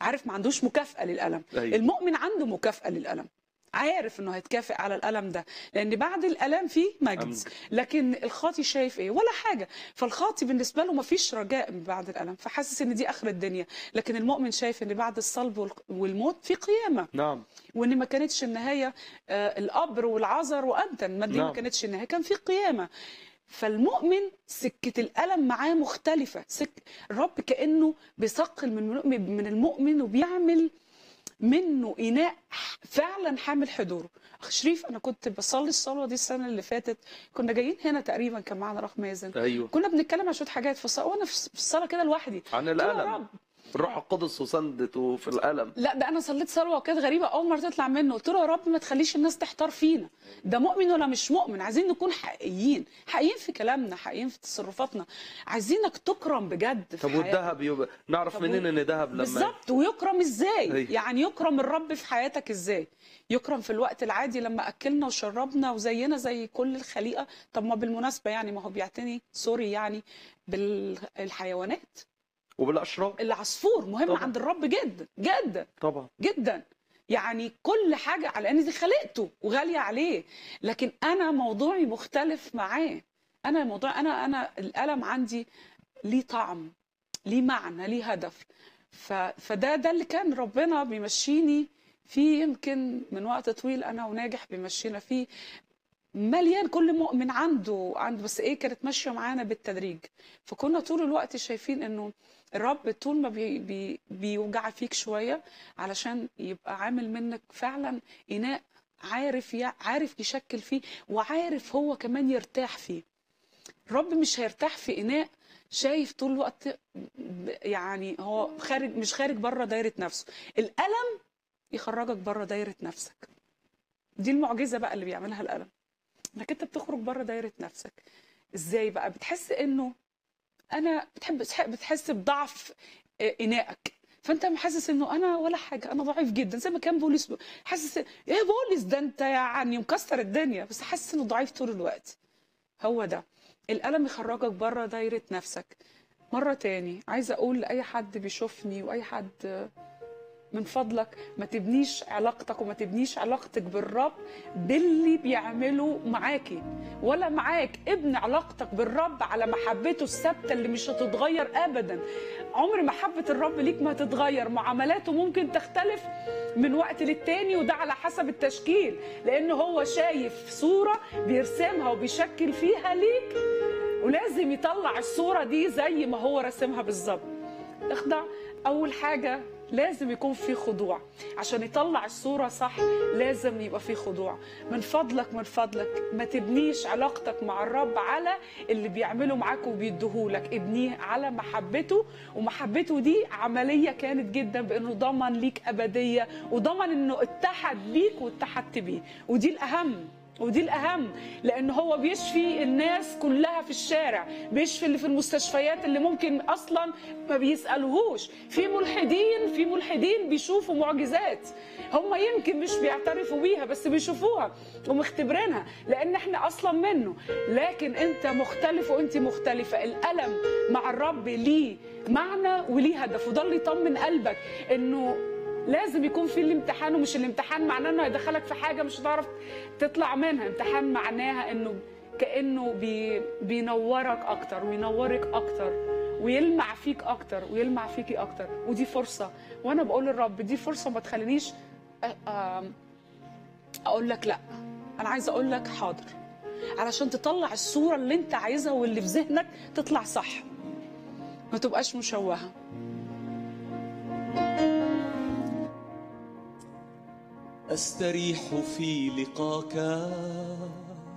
عارف ما عندوش مكافاه للالم أيوة. المؤمن عنده مكافاه للالم عارف انه هيتكافئ على الالم ده لان بعد الالم فيه مجد أمجد. لكن الخاطي شايف ايه ولا حاجه فالخاطي بالنسبه له ما فيش رجاء من بعد الالم فحاسس ان دي اخر الدنيا لكن المؤمن شايف ان بعد الصلب والق- والموت في قيامه نعم وان ما كانتش النهايه آه، القبر والعذر وانتن ما دي ما نعم. كانتش النهايه كان في قيامه فالمؤمن سكه الالم معاه مختلفه سك الرب كانه بيثقل من المؤمن- من المؤمن وبيعمل منه اناء فعلا حامل حضوره اخ شريف انا كنت بصلي الصلاه دي السنه اللي فاتت كنا جايين هنا تقريبا كان معانا رخ مازن ايوه كنا بنتكلم عن شويه حاجات في الصلاه وانا في في الصلاه كده لوحدي عن قلت له يا الالم رب الروح القدس وسندته في الالم لا ده انا صليت صلوه كانت غريبه اول مره تطلع منه قلت له يا رب ما تخليش الناس تحتار فينا ده مؤمن ولا مش مؤمن عايزين نكون حقيقيين حقيقيين في كلامنا حقيقيين في تصرفاتنا عايزينك تكرم بجد في طب حياتك. والذهب يبقى نعرف طب منين ان ذهب لما بالظبط ويكرم ازاي أيوة. يعني يكرم الرب في حياتك ازاي يكرم في الوقت العادي لما اكلنا وشربنا وزينا زي كل الخليقه طب ما بالمناسبه يعني ما هو بيعتني سوري يعني بالحيوانات وبالاشرار العصفور مهم طبعا. عند الرب جدا جدا طبعا جدا يعني كل حاجه على ان دي خلقته وغاليه عليه لكن انا موضوعي مختلف معاه انا موضوع انا انا الالم عندي ليه طعم ليه معنى ليه هدف ف... فده ده اللي كان ربنا بيمشيني فيه يمكن من وقت طويل انا وناجح بيمشينا فيه مليان كل مؤمن عنده عنده بس ايه كانت ماشيه معانا بالتدريج فكنا طول الوقت شايفين انه الرب طول ما بي بي بيوجع فيك شويه علشان يبقى عامل منك فعلا اناء عارف يع- عارف يشكل فيه وعارف هو كمان يرتاح فيه الرب مش هيرتاح في اناء شايف طول الوقت ب- يعني هو خارج مش خارج بره دايره نفسه الالم يخرجك بره دايره نفسك دي المعجزه بقى اللي بيعملها الالم انك انت بتخرج بره دايره نفسك ازاي بقى بتحس انه انا بتحب بتحس بضعف آه، انائك فانت حاسس انه انا ولا حاجه انا ضعيف جدا زي ما كان بولس ب- حاسس ايه بولس ده انت يعني مكسر الدنيا بس حاسس انه ضعيف طول الوقت هو ده الالم يخرجك بره دايره نفسك مره تاني عايزه اقول لاي حد بيشوفني واي حد آه، من فضلك ما تبنيش علاقتك وما تبنيش علاقتك بالرب باللي بيعمله معاكي ولا معاك ابن علاقتك بالرب على محبته الثابته اللي مش هتتغير ابدا عمر محبه الرب ليك ما هتتغير معاملاته ممكن تختلف من وقت للتاني وده على حسب التشكيل لان هو شايف صوره بيرسمها وبيشكل فيها ليك ولازم يطلع الصوره دي زي ما هو رسمها بالظبط اخضع اول حاجه لازم يكون في خضوع عشان يطلع الصورة صح لازم يبقى في خضوع من فضلك من فضلك ما تبنيش علاقتك مع الرب على اللي بيعمله معاك وبيديهولك ابنيه على محبته ومحبته دي عملية كانت جدا بانه ضمن ليك ابدية وضمن انه اتحد بيك واتحدت بيه ودي الاهم ودي الاهم لان هو بيشفي الناس كلها في الشارع بيشفي اللي في المستشفيات اللي ممكن اصلا ما بيسالوهوش في ملحدين في ملحدين بيشوفوا معجزات هم يمكن مش بيعترفوا بيها بس بيشوفوها ومختبرينها لان احنا اصلا منه لكن انت مختلف وانت مختلفه الالم مع الرب ليه معنى وليه هدف وده اللي يطمن قلبك انه لازم يكون في الامتحان ومش الامتحان معناه انه هيدخلك في حاجه مش هتعرف تطلع منها امتحان معناها انه كانه بي بينورك اكتر وينورك اكتر ويلمع فيك اكتر ويلمع فيكي اكتر ودي فرصه وانا بقول للرب دي فرصه ما تخلينيش أ- آم، اقول لك لا انا عايزه اقول لك حاضر علشان تطلع الصوره اللي انت عايزها واللي في ذهنك تطلع صح ما تبقاش مشوهه أستريح في لقاك